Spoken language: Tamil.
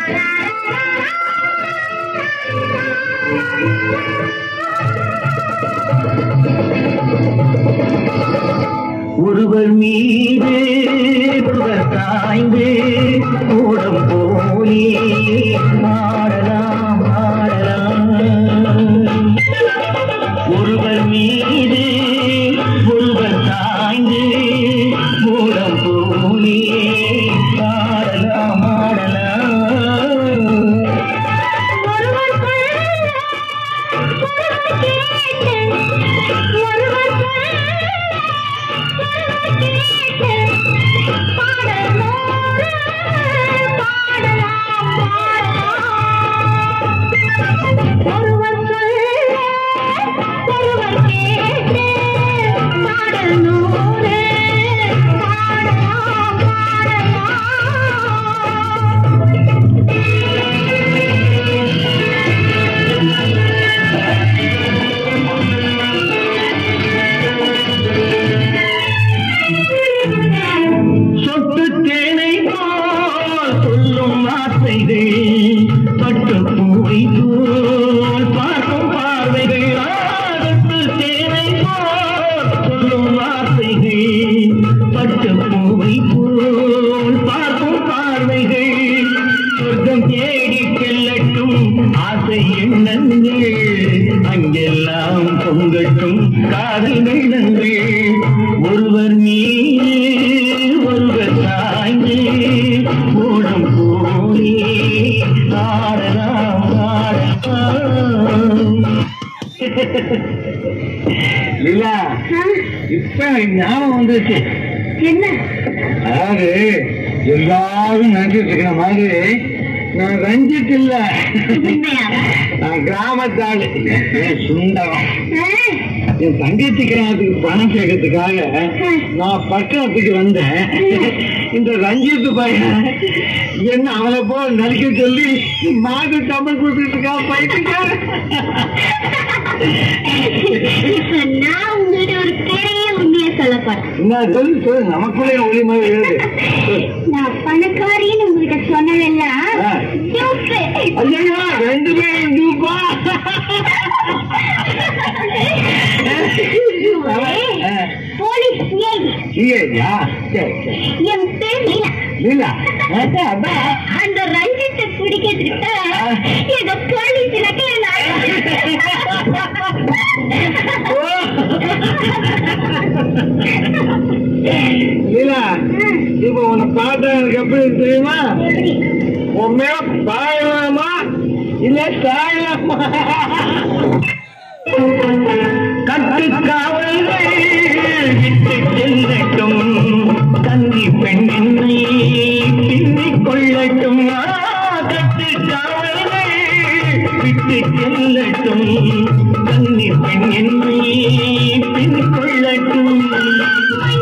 ஒருவர் மீது ஒருவர் சாய்ந்து கூடம் போலே ஆடலாம் ஆடலாம் ஒருவர் மீது ஒருவர் சாய்ந்து கூடம் போலே ஆடலாம் ஆடலாம் ஒருவர் சொல்ல ஒருவர் கேட்டு ஒருவர் சொல்ல ஒருவர் கேட்டு பாடலோடு பாடலாம் பாடலாம் ஒருவர் சொல்ல ஒருவர் கேட்டு பாடலோடு பாடலாம் பாடலாம் சொட்டு தேனை போல் சொல்லும் வார்த்தைகள் பட்டு பூவை போல் பார்க்கும் பார்வைகள் ஆ, சொட்டு தேனை போல் சொல்லும் வார்த்தைகள் பட்டு பூவை போல் பார்க்கும் பார்வைகள் சொர்க்கம் தேடி செல்லட்டும் ஆசை எண்ணங்கள் அங்கெல்லாம் பொங்கட்டும் காதல் வெள்ளங்கள் ஒருவர் மீது ஒருவர் சாய்ந்து ஓடம் போலே ஆடலாம் ஆடலாம் லீலா இப்ப ஞாபகம் வந்துச்சு என்ன அதாவது எல்லாரும் நினைச்சிட்டு இருக்கிற மாதிரி நான் ரஞ்சித் இல்ல உண்மையா? நான் கிராமத்தாளு என் சுந்தரம் ஆ, என் தங்கச்சி கிராமத்துக்கு பணம் சேர்க்கறதுக்காக நான் பட்டணத்துக்கு வந்தேன் இந்த ரஞ்சித் பையன் என்ன அவனை போல் நடிக்க சொல்லி மாடு தமிழ் கொடுத்துட்டு இருக்கான் பையனுக்காக இப்ப நான் உங்ககிட்ட ஒரு பெரிய உண்மையை சொல்ல போறேன் என்ன சொல்லு சொல்லு நமக்குள்ளே உரிமை எழுது சொல்லு. நான் பணக்காரின்னு உங்ககிட்ட சொன்னதெல்லாம் ஆ. ஜோக்கு. ஐயோ ரெண்டு பேரும் டூப்பா ஏய், போலீஸ் ஏய், ஐயா சரி சரி என் பேர் லீலா. லீலா அதான் அதான் அந்த ரஞ்சித்தை பிடிக்கிறதுக்கு ஏதோ போலீஸ் இலக்கை லீலா இப்ப உன்னை பார்த்தா எனக்கு எப்படி இருக்கு தெரியுமா உன் மேல பாயலாமா இல்ல சாயலாமா கட்டு காவல்கள் விட்டு செல்லட்டும் கன்னி பெண் என்னை பின்னிக் கொள்ளட்டும் ஆ, கட்டு காவல்கள் விட்டு செல்லட்டும் கன்னி பெண் என்னை பின் கொள்ளட்டும்